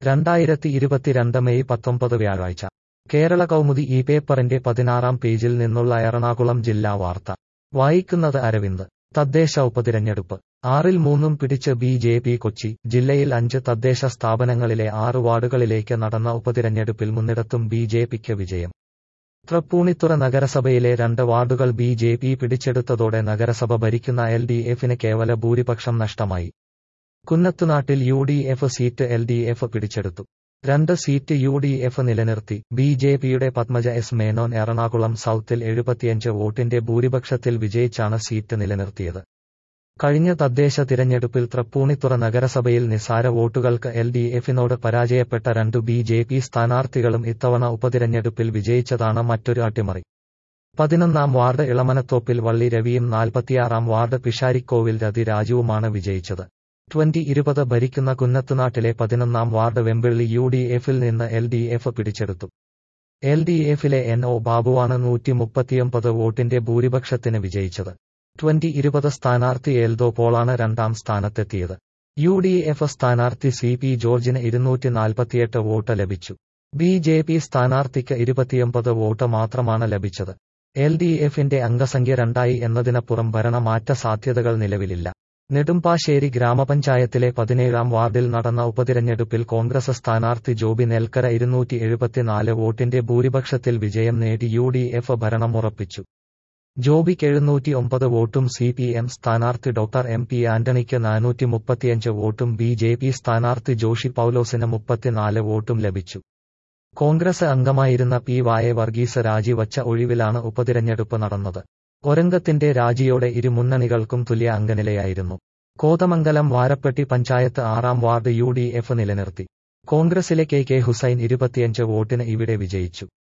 രണ്ടായിരത്തി ഇരുപത്തിരണ്ട് മെയ് പത്തൊമ്പത് വ്യാഴാഴ്ച കേരള കൗമുദി ഈ പേപ്പറിന്റെ പതിനാറാം പേജിൽ നിന്നുള്ള എറണാകുളം ജില്ലാ വാർത്ത വായിക്കുന്നത് അരവിന്ദ് തദ്ദേശ ഉപതിരഞ്ഞെടുപ്പ് ആറിൽ മൂന്നും പിടിച്ച് ബി ജെ പി കൊച്ചി ജില്ലയിൽ അഞ്ച് തദ്ദേശ സ്ഥാപനങ്ങളിലെ ആറ് വാർഡുകളിലേക്ക് നടന്ന ഉപതിരഞ്ഞെടുപ്പിൽ മുന്നിടത്തും ബി ജെ പിക്ക് വിജയം തൃപ്പൂണിത്തുറ നഗരസഭയിലെ രണ്ട് വാർഡുകൾ ബി ജെ പി പിടിച്ചെടുത്തതോടെ നഗരസഭ ഭരിക്കുന്ന എൽ ഡി എഫിന് കേവല ഭൂരിപക്ഷം നഷ്ടമായി കുന്നത്തുനാട്ടിൽ U D F seat L D F പിടിച്ചെടുത്തു രണ്ട് സീറ്റ് യു ഡി എഫ് നിലനിർത്തി ബി ജെ പിയുടെ പത്മജ എസ് മേനോൻ എറണാകുളം സൗത്തിൽ എഴുപത്തിയഞ്ച് വോട്ടിന്റെ ഭൂരിപക്ഷത്തിൽ വിജയിച്ചാണ് സീറ്റ് നിലനിർത്തിയത് കഴിഞ്ഞ തദ്ദേശ തിരഞ്ഞെടുപ്പിൽ തൃപ്പൂണിത്തുറ നഗരസഭയിൽ നിസാര വോട്ടുകൾക്ക് എൽ ഡി എഫിനോട് പരാജയപ്പെട്ട രണ്ടു ബി ജെ പി സ്ഥാനാർത്ഥികളും ഇത്തവണ ഉപതിരഞ്ഞെടുപ്പിൽ വിജയിച്ചതാണ് മറ്റൊരു അട്ടിമറി പതിനൊന്നാം വാർഡ് ഇളമനത്തോപ്പിൽ വള്ളി രവിയും നാൽപ്പത്തിയാറാം വാർഡ് പിഷാരിക്കോവിൽ രതി രാജുവുമാണ് വിജയിച്ചത് ട്വന്റി ഇരുപത് ഭരിക്കുന്ന കുന്നത്തുനാട്ടിലെ പതിനൊന്നാം വാർഡ് വെമ്പിള്ളി യു ഡി എഫിൽ നിന്ന് എൽ ഡി എഫ് പിടിച്ചെടുത്തു എൽ ഡി എഫിലെ എൻ ഒ ബാബുവാണ് നൂറ്റി മുപ്പത്തിയൊമ്പത് വോട്ടിന്റെ ഭൂരിപക്ഷത്തിന് വിജയിച്ചത് ട്വന്റി ഇരുപത് സ്ഥാനാർത്ഥി എൽദോ പോളാണ് രണ്ടാം സ്ഥാനത്തെത്തിയത് യു ഡി എഫ് സ്ഥാനാർത്ഥി സി പി ജോർജിന് ഇരുന്നൂറ്റി നാൽപ്പത്തിയെട്ട് വോട്ട് ലഭിച്ചു ബി ജെ പി സ്ഥാനാർത്ഥിക്ക് ഇരുപത്തിയൊമ്പത് വോട്ട് മാത്രമാണ് ലഭിച്ചത് എൽ ഡി എഫിന്റെ അംഗസംഖ്യ രണ്ടായി എന്നതിനപ്പുറം ഭരണമാറ്റ സാധ്യതകൾ നിലവിലില്ല നെടുമ്പാശ്ശേരി ഗ്രാമപഞ്ചായത്തിലെ പതിനേഴാം വാർഡിൽ നടന്ന ഉപതിരഞ്ഞെടുപ്പിൽ കോൺഗ്രസ് സ്ഥാനാർത്ഥി ജോബി നെൽക്കര ഇരുന്നൂറ്റി എഴുപത്തിനാല് വോട്ടിന്റെ ഭൂരിപക്ഷത്തിൽ വിജയം നേടി യു ഡി എഫ് ഭരണമുറപ്പിച്ചു ജോബിക്ക് എഴുന്നൂറ്റി ഒമ്പത് വോട്ടും സി പി എം സ്ഥാനാർത്ഥി ഡോക്ടർ എം പി ആന്റണിക്ക് നാനൂറ്റി മുപ്പത്തിയഞ്ച് വോട്ടും ബി ജെ പി സ്ഥാനാർത്ഥി ജോഷി പൌലോസിന് മുപ്പത്തിനാല് വോട്ടും ലഭിച്ചു കോൺഗ്രസ് അംഗമായിരുന്ന പി വായ വർഗീസ് രാജിവച്ച ഒഴിവിലാണ് ഉപതിരഞ്ഞെടുപ്പ് നടന്നത് ഒരംഗത്തിന്റെ രാജിയോടെ ഇരു മുന്നണികൾക്കും തുല്യ അംഗനിലയായിരുന്നു കോതമംഗലം വാരപ്പെട്ടി പഞ്ചായത്ത് ആറാം വാർഡ് യു ഡി എഫ് നിലനിർത്തി കോൺഗ്രസിലെ കെ കെ ഹുസൈൻ ഇരുപത്തിയഞ്ച് വോട്ടിന് ഇവിടെ വിജയിച്ചു